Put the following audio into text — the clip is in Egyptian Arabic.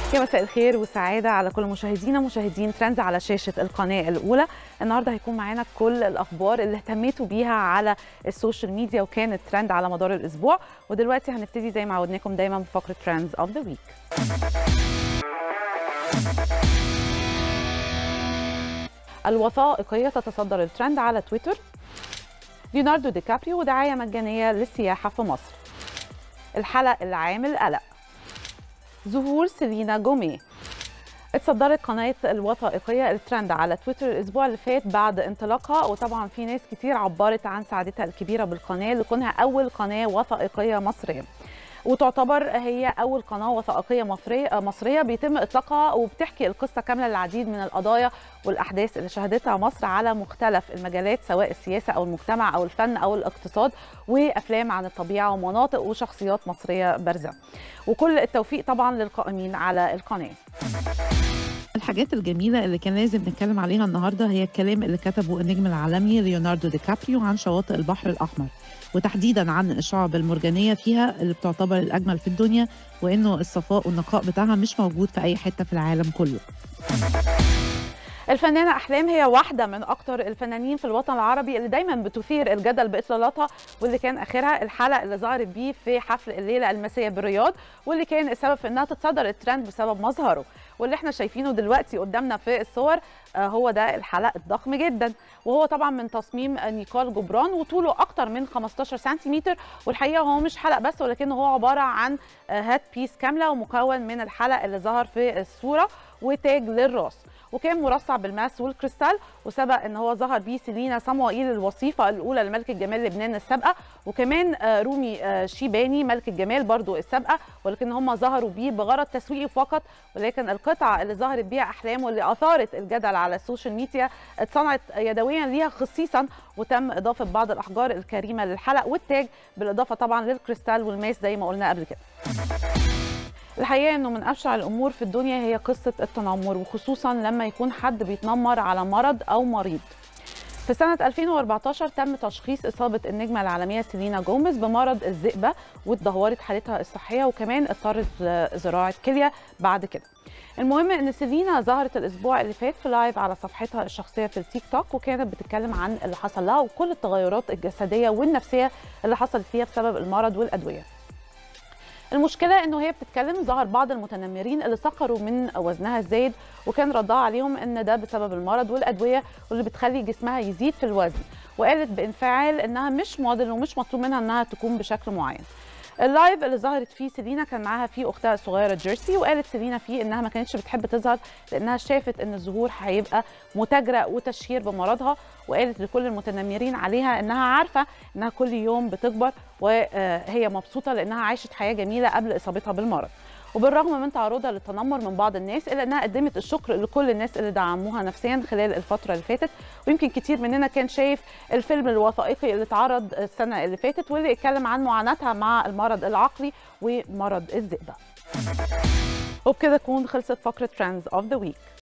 يا مساء الخير والسعادة على كل مشاهدينا مشاهدين ترندز على شاشة القناة الأولى النهاردة هيكون معانا كل الأخبار اللي اهتميتوا بيها على السوشيال ميديا وكانت ترند على مدار الأسبوع ودلوقتي هنبتدي زي ما عودناكم دايما بفقرة ترندز أوف ذا ويك الوثائقية تتصدر الترند على تويتر ليوناردو دي كابريو دعاية مجانية للسياحة في مصر الحلق اللي عامل قلق ظهور سيلينا جومي اتصدرت قناة الوثائقية الترند على تويتر الأسبوع اللي فات بعد انطلاقها وطبعا في ناس كتير عبرت عن سعادتها الكبيرة بالقناة لكونها أول قناة وثائقية مصرية وتعتبر هي أول قناة وثائقية مصرية مصرية بيتم إطلاقها وبتحكي القصة كاملة للعديد من القضايا والأحداث اللي شهدتها مصر على مختلف المجالات سواء السياسة أو المجتمع أو الفن أو الاقتصاد وأفلام عن الطبيعة ومناطق وشخصيات مصرية بارزة وكل التوفيق طبعا للقائمين على القناة الحاجات الجميلة اللي كان لازم نتكلم عليها النهاردة هي الكلام اللي كتبه النجم العالمي ليوناردو دي كابريو عن شواطئ البحر الأحمر وتحديدا عن الشعب المرجانية فيها اللي بتعتبر الأجمل في الدنيا وإنه الصفاء والنقاء بتاعها مش موجود في أي حتة في العالم كله الفنانة أحلام هي واحدة من أكتر الفنانين في الوطن العربي اللي دايما بتثير الجدل بإطلالاتها واللي كان آخرها الحلقة اللي ظهرت بيه في حفل الليلة المسية بالرياض واللي كان السبب في إنها تتصدر الترند بسبب مظهره واللي احنا شايفينه دلوقتي قدامنا في الصور آه هو ده الحلق الضخم جدا وهو طبعا من تصميم نيكول جبران وطوله أكتر من 15 سنتيمتر والحقيقة هو مش حلق بس ولكنه هو عبارة عن هات بيس كاملة ومكون من الحلق اللي ظهر في الصورة وتاج للراس وكان مرصع بالماس والكريستال وسبق ان هو ظهر بيه سيلينا صموئيل الوصيفه الاولى لملك الجمال لبنان السابقه وكمان رومي شيباني ملك الجمال برضو السابقه ولكن هم ظهروا بيه بغرض تسويقي فقط ولكن القطعه اللي ظهرت بيها احلام واللي اثارت الجدل على السوشيال ميديا اتصنعت يدويا ليها خصيصا وتم اضافه بعض الاحجار الكريمه للحلق والتاج بالاضافه طبعا للكريستال والماس زي ما قلنا قبل كده الحقيقه انه من ابشع الامور في الدنيا هي قصه التنمر وخصوصا لما يكون حد بيتنمر على مرض او مريض في سنة 2014 تم تشخيص إصابة النجمة العالمية سيلينا جوميز بمرض الذئبة واتدهورت حالتها الصحية وكمان اضطرت لزراعة كلية بعد كده. المهم ان سيلينا ظهرت الاسبوع اللي فات في لايف على صفحتها الشخصيه في التيك توك وكانت بتتكلم عن اللي حصل لها وكل التغيرات الجسديه والنفسيه اللي حصلت فيها بسبب المرض والادويه. المشكلة انه هي بتتكلم ظهر بعض المتنمرين اللي سخروا من وزنها الزايد وكان ردها عليهم ان ده بسبب المرض والادوية واللي بتخلي جسمها يزيد في الوزن وقالت بانفعال انها مش موديل ومش مطلوب منها انها تكون بشكل معين اللايف اللي ظهرت فيه سيلينا كان معاها فيه اختها الصغيره جيرسي وقالت سيلينا فيه انها ما كانتش بتحب تظهر لانها شافت ان الظهور هيبقى متاجره وتشهير بمرضها وقالت لكل المتنمرين عليها انها عارفه انها كل يوم بتكبر وهي مبسوطه لانها عاشت حياه جميله قبل اصابتها بالمرض وبالرغم من تعرضها للتنمر من بعض الناس الا انها قدمت الشكر لكل الناس اللي دعموها نفسيا خلال الفتره اللي فاتت ويمكن كتير مننا كان شايف الفيلم الوثائقي اللي اتعرض السنه اللي فاتت واللي اتكلم عن معاناتها مع المرض العقلي ومرض الذئبه وبكده تكون خلصت فقره ترندز اوف ذا ويك